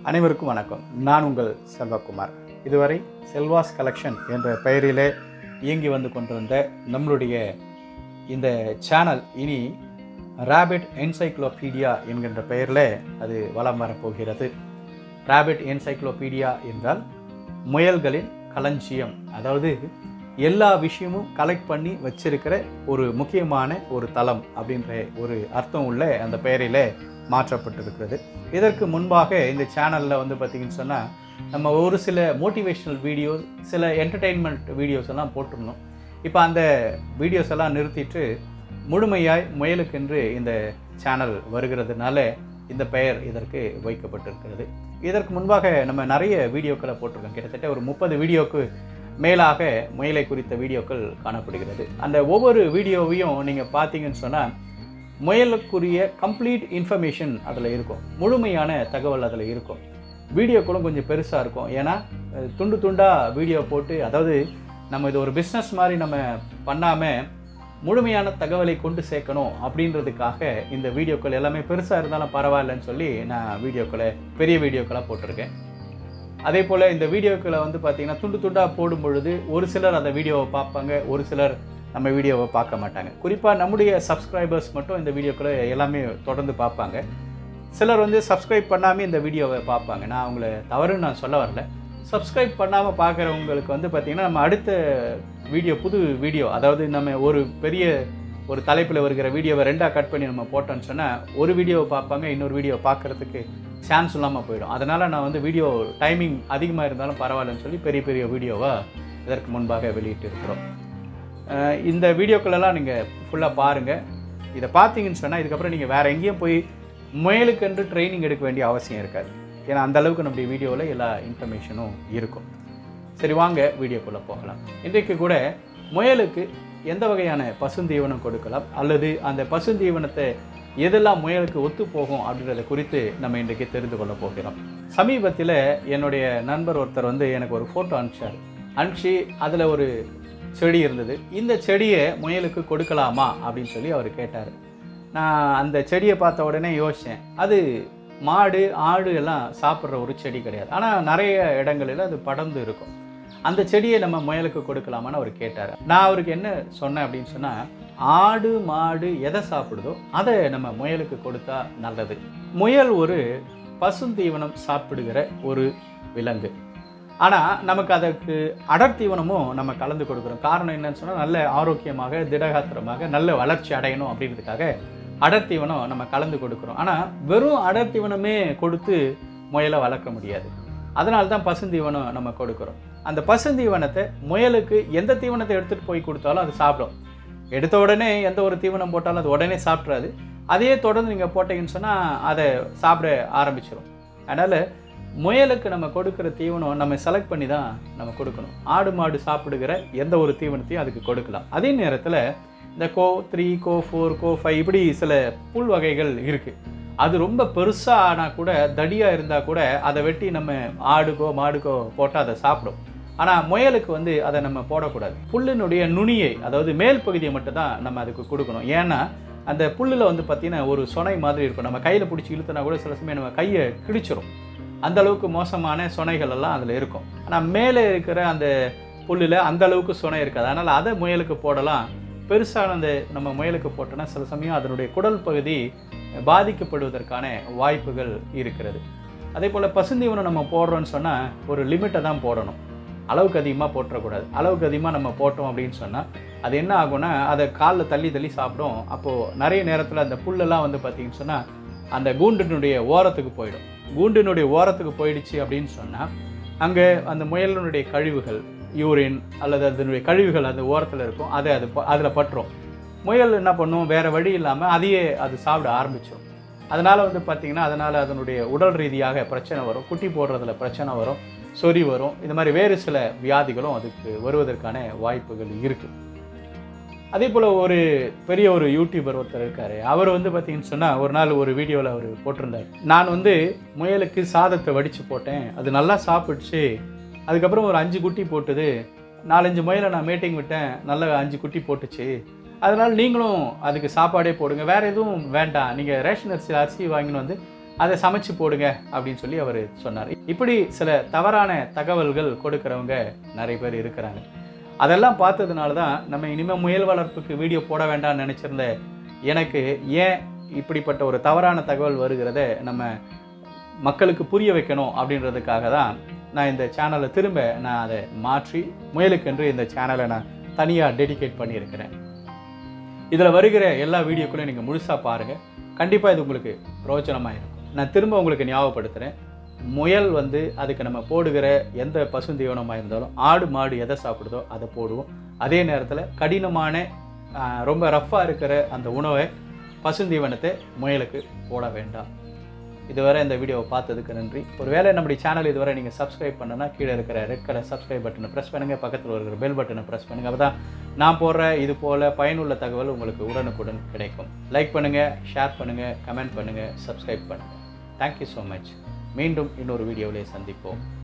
அனைவருக்கும் வணக்கம் நான் உங்கள் செல்வகுமார் இதுவரை செல்வாஸ் கலெக்ஷன் என்ற பெயரிலே இயங்கி வந்து கொண்டிருந்த நம்மளுடைய இந்த சேனல் இனி ராபிட் என்சைக்ளோபீடியா என்கின்ற பெயரில் அது வலம் வரப்போகிறது ராபிட் என்சைக்ளோபீடியா என்றால் முயல்களின் களஞ்சியம் அதாவது எல்லா விஷயமும் கலெக்ட் பண்ணி வச்சிருக்கிற ஒரு முக்கியமான ஒரு தளம் அப்படின்ற ஒரு அர்த்தம் உள்ள அந்த பெயரில் மாற்றப்பட்டிருக்கிறது இதற்கு முன்பாக இந்த சேனலில் வந்து பார்த்திங்கன்னு சொன்னால் நம்ம ஒரு சில மோட்டிவேஷனல் வீடியோஸ் சில என்டர்டெயின்மெண்ட் வீடியோஸ் எல்லாம் போட்டிருந்தோம் இப்போ அந்த வீடியோஸ் எல்லாம் நிறுத்திட்டு முழுமையாய் முயலுக்கென்று இந்த சேனல் வருகிறதுனால இந்த பெயர் இதற்கு வைக்கப்பட்டிருக்கிறது இதற்கு முன்பாக நம்ம நிறைய வீடியோக்களை போட்டிருக்கோம் கிட்டத்தட்ட ஒரு முப்பது வீடியோக்கு மேலாக முயலை குறித்த வீடியோக்கள் காணப்படுகிறது அந்த ஒவ்வொரு வீடியோவையும் நீங்கள் பார்த்தீங்கன்னு சொன்னால் முயலுக்குரிய கம்ப்ளீட் இன்ஃபர்மேஷன் அதில் இருக்கும் முழுமையான தகவல் அதில் இருக்கும் வீடியோக்களும் கொஞ்சம் பெருசாக இருக்கும் ஏன்னா அஹ், துண்டு துண்டாக வீடியோ போட்டு அதாவது நம்ம இது ஒரு பிஸ்னஸ் மாதிரி நம்ம பண்ணாமல் முழுமையான தகவலை கொண்டு சேர்க்கணும் அப்படின்றதுக்காக இந்த வீடியோக்கள் எல்லாமே பெருசாக இருந்தாலும் பரவாயில்லன்னு சொல்லி நான் வீடியோக்களை பெரிய வீடியோக்களாக போட்டிருக்கேன் அதே போல் இந்த வீடியோக்களை வந்து பார்த்தீங்கன்னா துண்டு துண்டாக போடும் பொழுது ஒரு சிலர் அந்த வீடியோவை பார்ப்பாங்க ஒரு சிலர் நம்ம வீடியோவை பார்க்க மாட்டாங்க குறிப்பாக நம்முடைய சப்ஸ்கிரைபர்ஸ் மட்டும் இந்த வீடியோக்களை எல்லாமே தொடர்ந்து பார்ப்பாங்க சிலர் வந்து சப்ஸ்கிரைப் பண்ணாமல் இந்த வீடியோவை பார்ப்பாங்க நான் அவங்கள தவறுன்னு நான் சொல்ல வரல சப்ஸ்கிரைப் பண்ணாமல் பார்க்குறவங்களுக்கு வந்து பார்த்திங்கன்னா நம்ம அடுத்த வீடியோ புது வீடியோ அதாவது நம்ம ஒரு பெரிய ஒரு தலைப்பில் வருகிற வீடியோவை ரெண்டாக கட் பண்ணி நம்ம போட்டோம்னு சொன்னால் ஒரு வீடியோவை பார்ப்பாங்க இன்னொரு வீடியோ பார்க்குறதுக்கு சான்ஸ் இல்லாமல் போயிடும் அதனால் நான் வந்து வீடியோ டைமிங் அதிகமாக இருந்தாலும் பரவாயில்லன்னு சொல்லி பெரிய பெரிய வீடியோவாக இதற்கு முன்பாக வெளியிட்டு இருக்கிறோம் அஹ் இந்த வீடியோக்களெல்லாம் நீங்கள் ஃபுல்லாக பாருங்கள் இதை பார்த்தீங்கன்னு சொன்னால் இதுக்கப்புறம் நீங்கள் வேறு எங்கேயும் போய் முயலுக்கென்று ட்ரைனிங் எடுக்க வேண்டிய அவசியம் இருக்காது ஏன்னா அந்த அளவுக்கு நம்முடைய வீடியோவில் எல்லா இன்ஃபர்மேஷனும் இருக்கும் சரி வாங்க வீடியோக்குள்ளே போகலாம் இன்றைக்கு கூட முயலுக்கு எந்த வகையான பசுந்தீவனம் கொடுக்கலாம் அல்லது அந்த பசுந்தீவனத்தை எதெல்லாம் முயலுக்கு ஒத்து போகும் அப்படின்றத குறித்து நம்ம இன்றைக்கு தெரிந்து கொள்ள போகிறோம் சமீபத்தில் என்னுடைய நண்பர் ஒருத்தர் வந்து எனக்கு ஒரு ஃபோட்டோ அனுப்பிச்சார் அனுப்பிச்சு அதில் ஒரு செடி இருந்தது இந்த செடியை முயலுக்கு கொடுக்கலாமா அப்படின்னு சொல்லி அவர் கேட்டார் நான் அந்த செடியை பார்த்த உடனே யோசித்தேன் அது மாடு ஆடு எல்லாம் சாப்பிட்ற ஒரு செடி கிடையாது ஆனால் நிறைய இடங்களில் அது படர்ந்து இருக்கும் அந்த செடியை நம்ம முயலுக்கு கொடுக்கலாமான்னு அவர் கேட்டார் நான் அவருக்கு என்ன சொன்னேன் அப்படின்னு சொன்னால் ஆடு மாடு எதை சாப்பிடுதோ அதை நம்ம முயலுக்கு கொடுத்தா நல்லது முயல் ஒரு பசுந்தீவனம் சாப்பிடுகிற ஒரு விலங்கு ஆனால் நமக்கு அதற்கு அடர்த்தீவனமும் நம்ம கலந்து கொடுக்குறோம் காரணம் என்னன்னு சொன்னால் நல்ல ஆரோக்கியமாக திடகாத்திரமாக நல்ல வளர்ச்சி அடையணும் அப்படின்றதுக்காக அடர்த்தீவனம் நம்ம கலந்து கொடுக்குறோம் ஆனால் வெறும் அடர்த்தீவனமே கொடுத்து முயலை வளர்க்க முடியாது அதனால தான் பசுந்தீவனம் நம்ம கொடுக்குறோம் அந்த பசுந்தீவனத்தை முயலுக்கு எந்த தீவனத்தை எடுத்துகிட்டு போய் கொடுத்தாலும் அது சாப்பிடும் எடுத்த உடனே எந்த ஒரு தீவனம் போட்டாலும் அது உடனே சாப்பிட்றாது அதையே தொடர்ந்து நீங்கள் போட்டீங்கன்னு சொன்னால் அதை சாப்பிட ஆரம்பிச்சிடும் அதனால் முயலுக்கு நம்ம கொடுக்குற தீவனம் நம்ம செலக்ட் பண்ணி தான் நம்ம கொடுக்கணும் ஆடு மாடு சாப்பிடுகிற எந்த ஒரு தீவனத்தையும் அதுக்கு கொடுக்கலாம் அதே நேரத்தில் இந்த go three go four go five இப்படி சில புல் வகைகள் இருக்குது அது ரொம்ப பெருசாக ஆனால் கூட தடியாக இருந்தால் கூட அதை வெட்டி நம்ம ஆடுக்கோ மாடுக்கோ போட்டால் அதை சாப்பிடும் ஆனால் முயலுக்கு வந்து அதை நம்ம போடக்கூடாது புல்லினுடைய நுனியை அதாவது மேல் பகுதியை மட்டும் தான் நம்ம அதுக்கு கொடுக்கணும் ஏன்னா அந்த புல்லில் வந்து பார்த்திங்கன்னா ஒரு சொனை மாதிரி இருக்கும் நம்ம கையில் பிடிச்சி இழுத்துனா கூட சில சமயம் நம்ம கையை கிழிச்சிரும் அந்த அளவுக்கு மோசமான சொனைகள் எல்லாம் அதில் இருக்கும் ஆனால் மேலே இருக்கிற அந்த புல்லில் அந்த அளவுக்கு சொனை இருக்காது அதனால் அதை முயலுக்கு போடலாம் பெருசான அந்த நம்ம முயலுக்கு போட்டோன்னா சில சமயம் அதனுடைய குடல் பகுதி பாதிக்கப்படுவதற்கான வாய்ப்புகள் இருக்கிறது அதே போல் பசுந்தீவனம் நம்ம போடுறோன்னு சொன்னால் ஒரு லிமிட்டை தான் போடணும் அளவுக்கு அதிகமாக போட்டுறக்கூடாது அளவுக்கு அதிகமாக நம்ம போட்டோம் அப்படின்னு சொன்னால் அது என்ன ஆகும்னா அதை காலில் தள்ளி தள்ளி சாப்பிடும் அப்போது நிறைய நேரத்தில் அந்த புல்லெல்லாம் வந்து பார்த்திங்கன்னு சொன்னால் அந்த கூண்டினுடைய ஓரத்துக்கு போயிடும் கூண்டினுடைய ஓரத்துக்கு போயிடுச்சு அப்படின்னு சொன்னால் அங்கே அந்த முயலினுடைய கழிவுகள் யூரின் அல்லது அதனுடைய கழிவுகள் அந்த ஓரத்தில் இருக்கும் அதை அது அதில் பட்டுரும் முயல் என்ன பண்ணும் வேறு வழி இல்லாமல் அதையே அது சாப்பிட ஆரம்பிச்சிடும் அதனால் வந்து பார்த்திங்கன்னா அதனால் அதனுடைய உடல் ரீதியாக பிரச்சனை வரும் குட்டி போடுறதுல பிரச்சனை வரும் சொறி வரும் இந்த மாதிரி வேறு சில வியாதிகளும் அதுக்கு வருவதற்கான வாய்ப்புகள் இருக்குது அதே போல் ஒரு பெரிய ஒரு யூடியூபர் ஒருத்தர் இருக்கார் அவர் வந்து பார்த்தீங்கன்னு சொன்னால் ஒரு நாள் ஒரு வீடியோவில் அவர் போட்டிருந்தார் நான் வந்து முயலுக்கு சாதத்தை வடித்து போட்டேன் அது நல்லா சாப்பிடுச்சு அதுக்கப்புறம் ஒரு அஞ்சு குட்டி போட்டுது நாலஞ்சு முயலை நான் மீட்டிங் விட்டேன் நல்ல அஞ்சு குட்டி போட்டுச்சு அதனால் நீங்களும் அதுக்கு சாப்பாடே போடுங்க வேறு எதுவும் வேண்டாம் நீங்கள் ரேஷன் அரிசி அரிசி வாங்கின்னு வந்து அதை சமைச்சு போடுங்க அப்படின்னு சொல்லி அவர் சொன்னார் இப்படி சில தவறான தகவல்கள் கொடுக்கறவங்க நிறைய பேர் இருக்கிறாங்க அதெல்லாம் பார்த்ததுனால தான் நம்ம இனிமேல் முயல் வளர்ப்புக்கு வீடியோ போட வேண்டாம்னு நினச்சிருந்த எனக்கு ஏன் இப்படிப்பட்ட ஒரு தவறான தகவல் வருகிறத நம்ம மக்களுக்கு புரிய வைக்கணும் அப்படின்றதுக்காக தான் நான் இந்த சேனலை திரும்ப நான் அதை மாற்றி முயலுக்கென்று இந்த சேனலை நான் தனியாக டெடிகேட் பண்ணியிருக்கிறேன் இதில் வருகிற எல்லா வீடியோக்களையும் நீங்கள் முழுசாக பாருங்கள் கண்டிப்பாக இது உங்களுக்கு பிரயோஜனமாக இருக்கும் நான் திரும்ப உங்களுக்கு ஞாபகப்படுத்துகிறேன் முயல் வந்து அதுக்கு நம்ம போடுகிற எந்த பசுந்தீவனமாக இருந்தாலும் ஆடு மாடு எதை சாப்பிடுதோ அதை போடுவோம் அதே நேரத்தில் கடினமான ஆஹ், ரொம்ப ரஃப்பாக இருக்கிற அந்த உணவை பசுந்தீவனத்தை முயலுக்கு போட வேண்டாம் இதுவரை இந்த வீடியோவை பார்த்ததுக்கு நன்றி ஒருவேளை நம்முடைய சேனல் இதுவரை நீங்கள் சப்ஸ்கிரைப் பண்ணனா கீழே இருக்கிற ரெட் கலர் சப்ஸ்கிரைப் பட்டனை ப்ரெஸ் பண்ணுங்கள் பக்கத்தில் இருக்கிற பெல் பட்டனை ப்ரெஸ் பண்ணுங்கள் அப்போ தான் நான் போடுற இது போல் பயனுள்ள தகவல் உங்களுக்கு உடனுக்குடன் கிடைக்கும் லைக் பண்ணுங்கள் ஷேர் பண்ணுங்கள் கமெண்ட் பண்ணுங்கள் சப்ஸ்கிரைப் பண்ணுங்கள் தேங்க்யூ ஸோ மச் மீண்டும் இன்னொரு வீடியோவிலே சந்திப்போம்